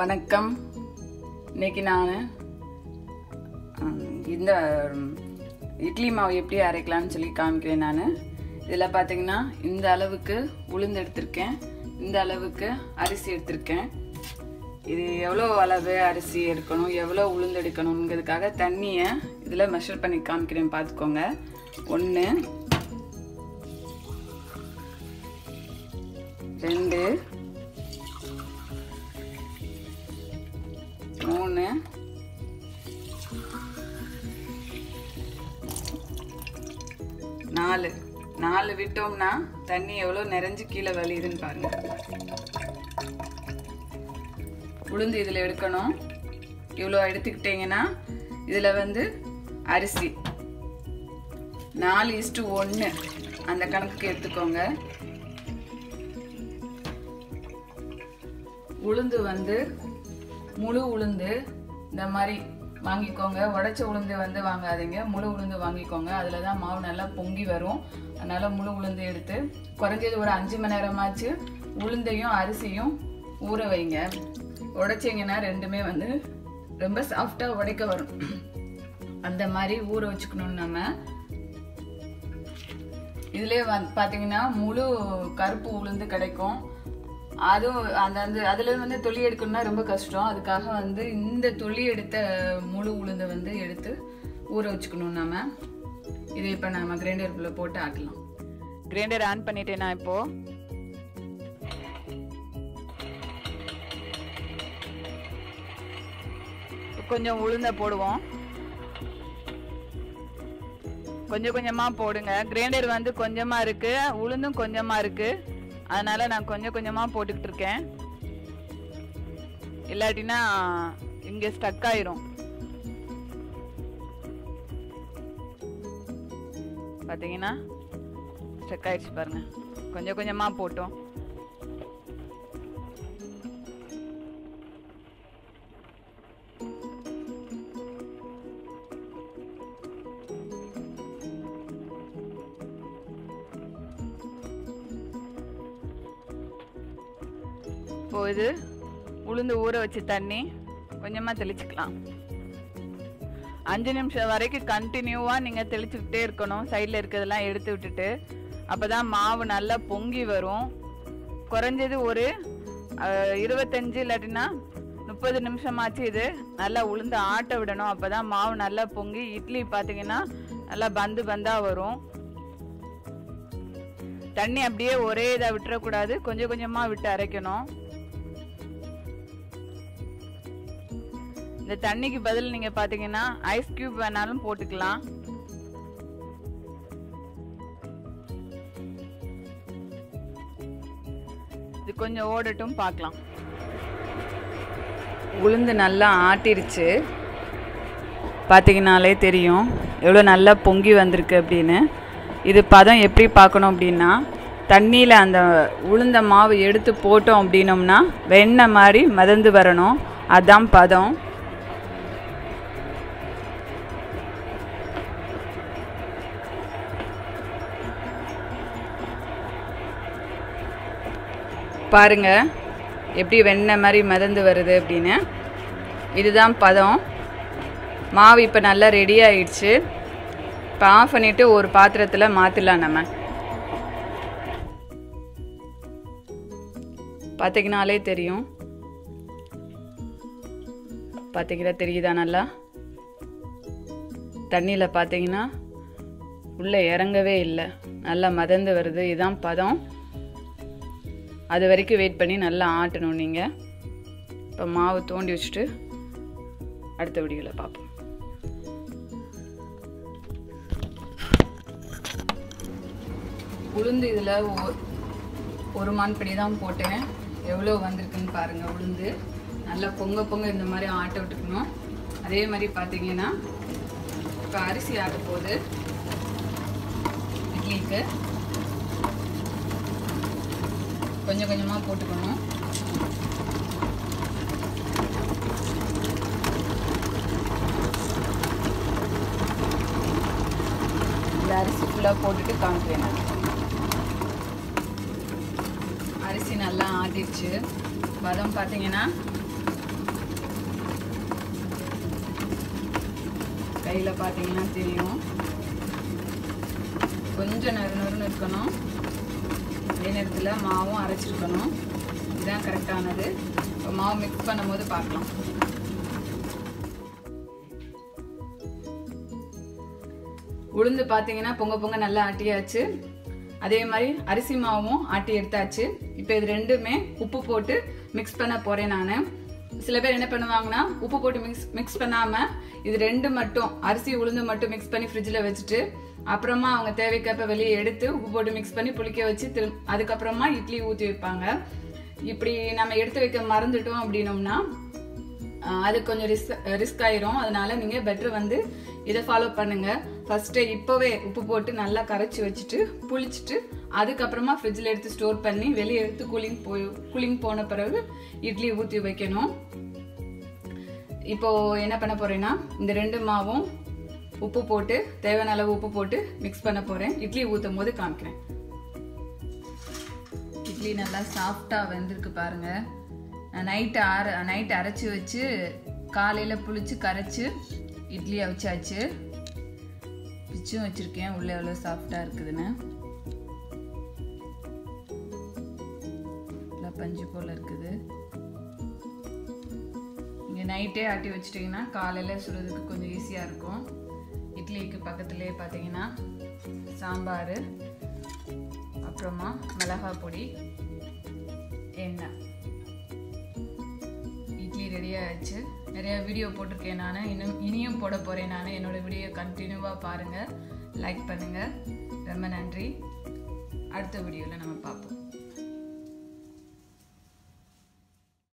வணக்கம் இன்னைக்கு நான் இந்த ம், இட்லி மாவு எப்படி அரைக்கலாம்னு சொல்லி காமிக்கிறேன் நான் இதில் பார்த்தீங்கன்னா இந்த அளவுக்கு உளுந்து எடுத்திருக்கேன் இந்த அளவுக்கு அரிசி எடுத்திருக்கேன் இது எவ்வளோ அளவு அரிசி எடுக்கணும் எவ்வளோ உளுந்து எடுக்கணுங்கிறதுக்காக தண்ணியை இதில் மெஷர் பண்ணி காமிக்கிறேன் பார்த்துக்கோங்க ஒன்று ரெண்டு மூணு நாலு நாலு விட்டோம்னா தண்ணி எவ்வளோ நிறைஞ்சு கீழே வலியுதுன்னு பாருங்க உளுந்து இதில் எடுக்கணும் இவ்வளோ எடுத்துக்கிட்டிங்கன்னா இதில் வந்து அரிசி நாலு இஸ்டு ஒன்று அந்த கணக்குக்கு எடுத்துக்கோங்க உளுந்து வந்து முழு உளுந்து இந்த மாதிரி வாங்கிக்கோங்க உடைச்ச உளுந்து வந்து வாங்காதீங்க முழு உளுந்து வாங்கிக்கோங்க அதில் தான் மாவு நல்லா பொங்கி வரும் அதனால முழு உளுந்து எடுத்து குறைஞ்சது ஒரு அஞ்சு மணி நேரமாச்சு உளுந்தையும் அரிசியும் ஊற வைங்க உடைச்சிங்கன்னா ரெண்டுமே வந்து ரொம்ப சாஃப்டாக உடைக்க வரும் அந்த மாதிரி ஊற வச்சுக்கணும் நம்ம இதுலேயே வந்து பார்த்தீங்கன்னா முழு கருப்பு உளுந்து கிடைக்கும் அதுவும் அந்த அந்த அதில் வந்து தொலி எடுக்கணும்னா ரொம்ப கஷ்டம் அதுக்காக வந்து இந்த தொலி எடுத்த முழு உளுந்தை வந்து எடுத்து ஊற வச்சுக்கணும் நம்ம இதை இப்போ நம்ம கிரைண்டருக்குள்ளே போட்டு ஆட்டலாம் கிரைண்டர் ஆன் பண்ணிட்டேன் நான் இப்போ கொஞ்சம் உளுந்த போடுவோம் கொஞ்சம் கொஞ்சமா போடுங்க கிரைண்டர் வந்து கொஞ்சமா இருக்கு உளுந்தும் கொஞ்சமா இருக்கு அதனால நான் கொஞ்சம் கொஞ்சமா போட்டுக்கிட்டு இருக்கேன் இல்லாட்டினா இங்க ஸ்டக் ஆயிரும் பாத்தீங்கன்னா ஸ்டக் ஆயிடுச்சு பாருங்க கொஞ்சம் கொஞ்சமா போட்டோம் இப்போ இது உளுந்து ஊற வச்ச தண்ணி கொஞ்சமாக தெளிச்சுக்கலாம் அஞ்சு நிமிஷம் வரைக்கும் கண்டினியூவாக நீங்கள் தெளிச்சுக்கிட்டே இருக்கணும் சைடில் இருக்கிறதெல்லாம் எடுத்து விட்டுட்டு அப்போ தான் மாவு நல்லா பொங்கி வரும் குறைஞ்சது ஒரு அஹ், இருபத்தஞ்சு இல்லாட்டினா முப்பது நிமிஷமாச்சு இது நல்லா உளுந்து ஆட்ட விடணும் அப்போ தான் மாவு நல்லா பொங்கி இட்லி பார்த்தீங்கன்னா நல்லா பந்து பந்தாக வரும் தண்ணி அப்படியே ஒரே இதாக விட்டுறக்கூடாது கொஞ்சம் கொஞ்சமாக விட்டு அரைக்கணும் இந்த தண்ணிக்கு பதில் நீங்க பாத்தீங்கன்னா ஐஸ் கியூப் வேணாலும் போட்டுக்கலாம் இது கொஞ்சம் ஓடட்டும் பார்க்கலாம் உளுந்து நல்லா ஆட்டிருச்சு பார்த்தீங்கனாலே தெரியும் எவ்வளோ நல்லா பொங்கி வந்திருக்கு அப்படின்னு இது பதம் எப்படி பார்க்கணும் அப்படின்னா தண்ணியில் அந்த உளுந்த மாவு எடுத்து போட்டோம் அப்படின்னோம்னா வெண்ணெய் மாதிரி மிதந்து வரணும் அதான் பதம் பாருங்க எப்படி வெண்ணெய் மாதிரி மிதந்து வருது அப்படின்னு இதுதான் பதம் மாவு இப்போ நல்லா ரெடி ஆயிடுச்சு இப்போ ஆஃப் பண்ணிவிட்டு ஒரு பாத்திரத்தில் மாற்றிடலாம் நம்ம பார்த்தீங்கனாலே தெரியும் பார்த்தீங்கன்னா தெரியுதா நல்லா தண்ணியில் பார்த்தீங்கன்னா உள்ளே இறங்கவே இல்லை நல்லா மதந்து வருது இதுதான் பதம் அது வரைக்கும் வெயிட் பண்ணி நல்லா ஆட்டணும் நீங்கள் இப்போ மாவு தோண்டி வச்சுட்டு அடுத்த வீடியோவில் பார்ப்போம் உளுந்து இதில் ஒரு மான்படி தான் போட்டேன் எவ்வளோ வந்திருக்குன்னு பாருங்கள் உளுந்து நல்லா பொங்க பொங்க இந்த மாதிரி ஆட்ட விட்டுக்கணும் அதே மாதிரி பார்த்தீங்கன்னா இப்போ அரிசி ஆட்ட போகுது இட்லிக்கு கொஞ்சம் கொஞ்சமாக போட்டுக்கணும் இந்த அரிசி ஃபுல்லாக போட்டுட்டு காமிக்கிறேன் நான் அரிசி நல்லா ஆட்டிடுச்சு பதம் பார்த்தீங்கன்னா கையில் பார்த்தீங்கன்னா தெரியும் கொஞ்சம் நறு நறுன்னு இருக்கணும் அதே நேரத்தில் மாவும் அரைச்சிருக்கணும் இதுதான் கரெக்டானது இப்போ மாவு மிக்ஸ் பண்ணும்போது பார்க்கலாம் உளுந்து பார்த்தீங்கன்னா பொங்க பொங்க நல்லா ஆட்டியாச்சு அதே மாதிரி அரிசி மாவும் ஆட்டி எடுத்தாச்சு இப்போ இது ரெண்டுமே உப்பு போட்டு மிக்ஸ் பண்ண போறேன் நான் சில பேர் என்ன பண்ணுவாங்கன்னா உப்பு போட்டு மிக்ஸ் மிக்ஸ் பண்ணாம இது ரெண்டு மட்டும் அரிசி உளுந்து மட்டும் மிக்ஸ் பண்ணி ஃப்ரிட்ஜில் வச்சுட்டு அப்புறமா அவங்க தேவைக்கப்ப வெளியே எடுத்து உப்பு போட்டு மிக்ஸ் பண்ணி புளிக்க வச்சு திரு அதுக்கப்புறமா இட்லி ஊற்றி வைப்பாங்க இப்படி நம்ம எடுத்து வைக்க மறந்துட்டோம் அப்படின்னோம்னா ஆஹ் அது கொஞ்சம் ரிஸ்க் ரிஸ்க் ஆயிரும் அதனால நீங்க பெட்டர் வந்து இதை ஃபாலோ பண்ணுங்க ஃபர்ஸ்ட் இப்போவே உப்பு போட்டு நல்லா கரைச்சி வச்சுட்டு புளிச்சிட்டு அதுக்கப்புறமா ஃப்ரிட்ஜில் எடுத்து ஸ்டோர் பண்ணி வெளியே எடுத்து கூலிங் போய் கூலிங் போன பிறகு இட்லி ஊற்றி வைக்கணும் இப்போ என்ன பண்ண போறேன்னா இந்த ரெண்டு மாவும் உப்பு போட்டு தேவையான அளவு உப்பு போட்டு மிக்ஸ் பண்ண போறேன் இட்லி ஊற்றும் போது காமிக்கிறேன் இட்லி நல்லா சாஃப்டாக வெந்திருக்கு பாருங்க நைட்டு அர நைட்டு அரைச்சி வச்சு காலையில் புளிச்சு கரைச்சி இட்லி அவிச்சாச்சு பிச்சும் வச்சுருக்கேன் உள்ளே எவ்வளோ சாஃப்டாக இருக்குதுன்னு நல்லா பஞ்சு போல் இருக்குது நீங்கள் நைட்டே ஆட்டி வச்சிட்டிங்கன்னா காலையில் சுடுறதுக்கு கொஞ்சம் ஈஸியாக இருக்கும் இட்லிக்கு பக்கத்துலேயே பார்த்தீங்கன்னா சாம்பார் அப்புறமா மிளகாய் பொடி எண்ணெய் இட்லி ரெடி ஆயிடுச்சு நிறைய வீடியோ போட்டிருக்கேன் நான் இன்னும் இனியும் போட போகிறேன் நான் என்னோட வீடியோ கண்டினியூவாக பாருங்கள் லைக் பண்ணுங்கள் ரொம்ப நன்றி அடுத்த வீடியோவில் நம்ம பார்ப்போம்